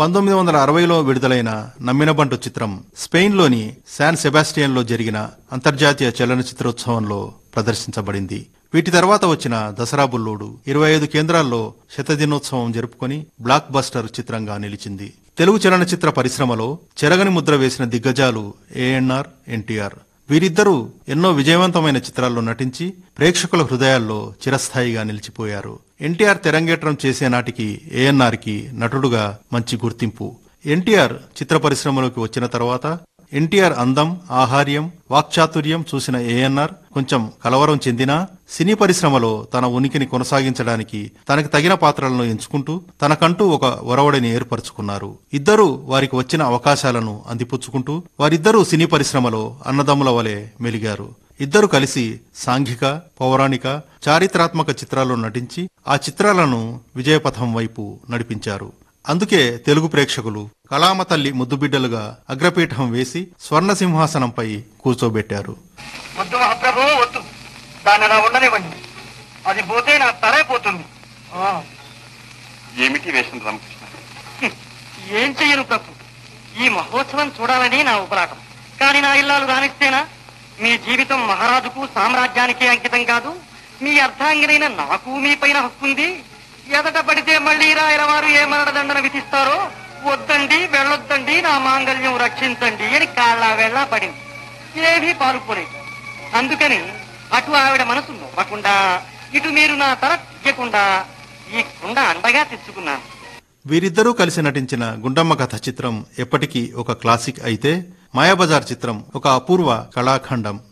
పంతొమ్మిది వందల అరవైలో విడుదలైన నమ్మినబంటు చిత్రం స్పెయిన్లోని శాన్ సెబాస్టియన్లో జరిగిన అంతర్జాతీయ చలనచిత్రోత్సవంలో ప్రదర్శించబడింది వీటి తర్వాత వచ్చిన దసరా బుల్లోడు ఇరవై ఐదు కేంద్రాల్లో శతదినోత్సవం జరుపుకొని బ్లాక్ బస్టర్ చిత్రంగా నిలిచింది తెలుగు చలనచిత్ర పరిశ్రమలో చెరగని ముద్ర వేసిన దిగ్గజాలు ఏఎన్ఆర్ ఎన్టీఆర్ వీరిద్దరూ ఎన్నో విజయవంతమైన చిత్రాల్లో నటించి ప్రేక్షకుల హృదయాల్లో చిరస్థాయిగా నిలిచిపోయారు ఎన్టీఆర్ తెరంగేట్రం చేసే నాటికి ఏఎన్ఆర్ కి నటుడుగా మంచి గుర్తింపు ఎన్టీఆర్ చిత్ర పరిశ్రమలోకి వచ్చిన తర్వాత ఎన్టీఆర్ అందం ఆహార్యం వాక్చాతుర్యం చూసిన ఏఎన్ఆర్ కొంచెం కలవరం చెందినా సినీ పరిశ్రమలో తన ఉనికిని కొనసాగించడానికి తనకు తగిన పాత్రలను ఎంచుకుంటూ తనకంటూ ఒక ఒరవడిని ఏర్పరచుకున్నారు ఇద్దరూ వారికి వచ్చిన అవకాశాలను అందిపుచ్చుకుంటూ వారిద్దరూ సినీ పరిశ్రమలో అన్నదమ్ముల వలె మెలిగారు ఇద్దరు కలిసి సాంఘిక పౌరాణిక చారిత్రాత్మక చిత్రాల్లో నటించి ఆ చిత్రాలను విజయపథం వైపు నడిపించారు అందుకే తెలుగు ప్రేక్షకులు కళామ తల్లి ముద్దుబిడ్డలుగా అగ్రపీఠం వేసి స్వర్ణ సింహాసనంపై కూర్చోబెట్టారు వద్దు మహాప్రభు వద్దు దాన్ని అలా ఉండనివ్వండి అది పోతే నా తలే పోతుంది ఆ, ఏమిటి వేషం రామకృష్ణ హ్మ్. ఏం చెయ్యను ప్రభు ఈ మహోత్సవం చూడాలని నా ఉపరాటం కానీ నా ఇల్లాలు రానిస్తేనా మీ జీవితం మహారాజుకు సామ్రాజ్యానికి అంకితం కాదు మీ అర్ధాంగినైన నాకు మీ పైన హక్కుంది ఎదట పడితే మళ్ళీ రాయల వారు ఏ మరణదండన విధిస్తారో వద్దండి వెళ్ళొద్దండి నా మాంగళ్యం రక్షించండి అని కాళ్ళ వెళ్ళ పడింది ఏమీ పాలుపోలేదు అందుకని అటు ఆవిడ మనసు నొవ్వకుండా ఇటు మీరు నా తల తీయకుండా ఈ కుండ అండగా తెచ్చుకున్నాను వీరిద్దరూ కలిసి నటించిన గుండమ్మ కథ చిత్రం ఎప్పటికీ ఒక క్లాసిక్ అయితే మాయాబజార్ చిత్రం ఒక అపూర్వ కళాఖండం